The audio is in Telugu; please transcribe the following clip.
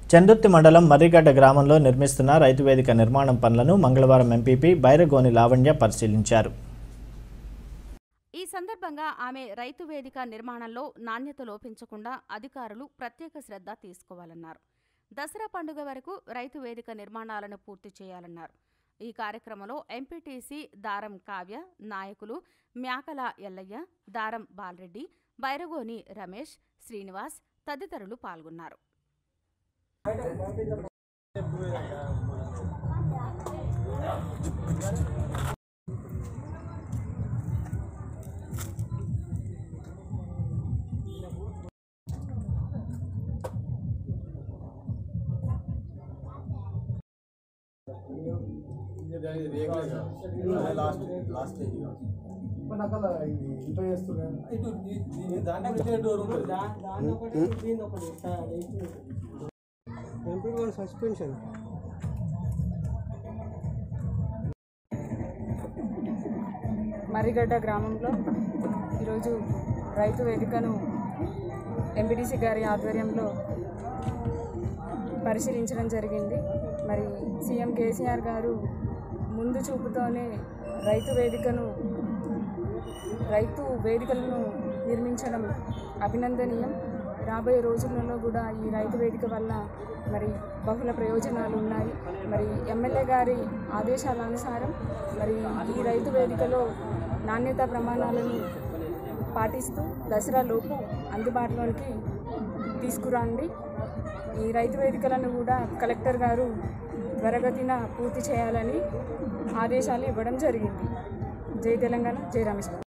చందుర్తి మండలం మర్రిగడ్డ గ్రామంలో నిర్మిస్తున్న రైతు వేదిక నిర్మాణం పనులను మంగళవారం ఎంపీపీ బైరగోని లావణ్య పరిశీలించారు ఈ సందర్భంగా ఆమె రైతు వేదిక నిర్మాణంలో నాణ్యత లోపించకుండా అధికారులు ప్రత్యేక శ్రద్ధ తీసుకోవాలన్నారు దసరా పండుగ వరకు రైతు వేదిక నిర్మాణాలను పూర్తి చేయాలన్నారు ఈ కార్యక్రమంలో ఎంపీటీసీ దారం కావ్య నాయకులు మ్యాకల ఎల్లయ్య దారం బాలరెడ్డి బైరగోని రమేష్ శ్రీనివాస్ తదితరులు పాల్గొన్నారు లాస్ట్ లాస్ట్ స్టేజ్ మన అక్కడ ఇది ఇంత చేస్తున్నారు ఇటు దీ- దీని దాంట్లో ఇటే డోర్ ఉంటుంది ఎంపీ వన్ సస్పెన్షన్ మర్రిగడ్డ గ్రామంలో ఈరోజు రైతు వేదికను ఎంపీటీసీ గారి ఆధ్వర్యంలో పరిశీలించడం జరిగింది మరి సీఎం కేసీఆర్ గారు ముందు చూపుతోనే రైతు వేదికను రైతు వేదికలను నిర్మించడం అభినందనీయం రాబోయే రోజులలో కూడా ఈ రైతు వేదిక వల్ల మరి బహుళ ప్రయోజనాలు ఉన్నాయి మరి ఎమ్మెల్యే గారి ఆదేశాల అనుసారం మరి ఈ రైతు వేదికలో నాణ్యతా ప్రమాణాలను పాటిస్తూ దసరా లోపు అందుబాటులోకి తీసుకురండి ఈ రైతు వేదికలను కూడా కలెక్టర్ గారు త్వరగతిన పూర్తి చేయాలని ఆదేశాలు ఇవ్వడం జరిగింది జై తెలంగాణ జై రమేష్